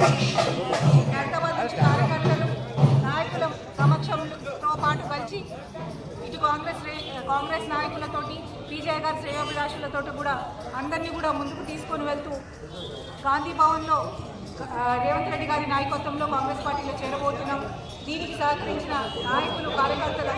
హైదరాబాద్ నుంచి కార్యకర్తలు నాయకుల సమక్షంతో పాటు కలిసి ఇటు కాంగ్రెస్ రే- కాంగ్రెస్ నాయకులతోటి పీజే గారి శ్రేయోభిలాషులతో కూడా అందరినీ కూడా ముందుకు తీసుకొని వెళ్తూ గాంధీ భవన్లో ఆ, రేవంత్ రెడ్డి గారి నాయకత్వంలో కాంగ్రెస్ పార్టీలో చేరబోతున్నాం దీనికి సహకరించిన నాయకులు కార్యకర్తలు